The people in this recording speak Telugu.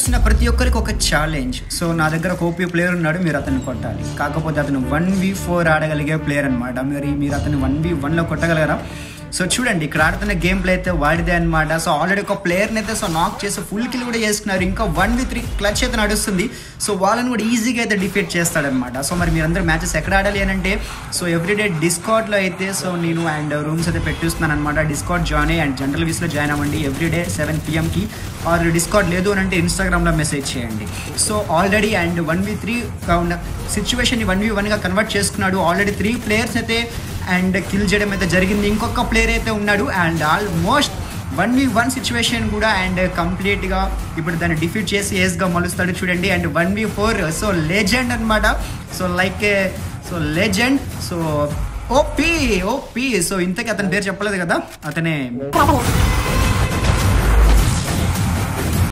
చూసిన ప్రతి ఒక్కరికి ఒక ఛాలెంజ్ సో నా దగ్గర ఒక ఓపీ ప్లేయర్ ఉన్నాడు మీరు అతన్ని కొట్టాలి కాకపోతే అతను వన్ వి ఫోర్ ఆడగలిగే ప్లేయర్ అనమాట మరి మీరు అతను వన్ వి వన్లో కొట్టగలగరా సో చూడండి ఇక్కడ ఆడుతున్న గేమ్ ప్లే అయితే వాడిదే అనమాట సో ఆల్రెడీ ఒక ప్లేయర్ని అయితే సో నాక్ చేసి ఫుల్ కిల్ కూడా చేసుకున్నారు ఇంకా వన్ వి త్రీ క్లచ్ అయితే నడుస్తుంది సో వాళ్ళని కూడా ఈజీగా అయితే డిఫీట్ చేస్తాడనమాట సో మరి మీరందరూ మ్యాచెస్ ఎక్కడ ఆడాలి అని అంటే సో ఎవ్రీడే డిస్కౌంట్లో అయితే సో నేను అండ్ రూమ్స్ అయితే పెట్టిస్తున్నాను అనమాట డిస్కౌంట్ జాయిన్ అయ్యి అండ్ జనరల్ వీస్లో జాయిన్ అవ్వండి ఎవ్రీడే సెవెన్ పిఎంకి ఆర్ డిస్కౌంట్ లేదు అని అంటే ఇన్స్టాగ్రామ్లో మెసేజ్ చేయండి so already and one v three ఉన్న సిచ్యువేషన్ వన్ వి వన్గా కన్వర్ట్ చేసుకున్నాడు ఆల్రెడీ త్రీ ప్లేయర్స్ అయితే అండ్ కిల్ చేయడం అయితే జరిగింది ఇంకొక ప్లేయర్ అయితే ఉన్నాడు and almost one v one situation కూడా అండ్ కంప్లీట్గా ఇప్పుడు దాన్ని డిఫీట్ చేసి ఏస్గా మలుస్తాడు చూడండి and one v four so legend అనమాట so like so legend so OP OP so ఇంతకీ అతని పేరు చెప్పలేదు కదా అతనే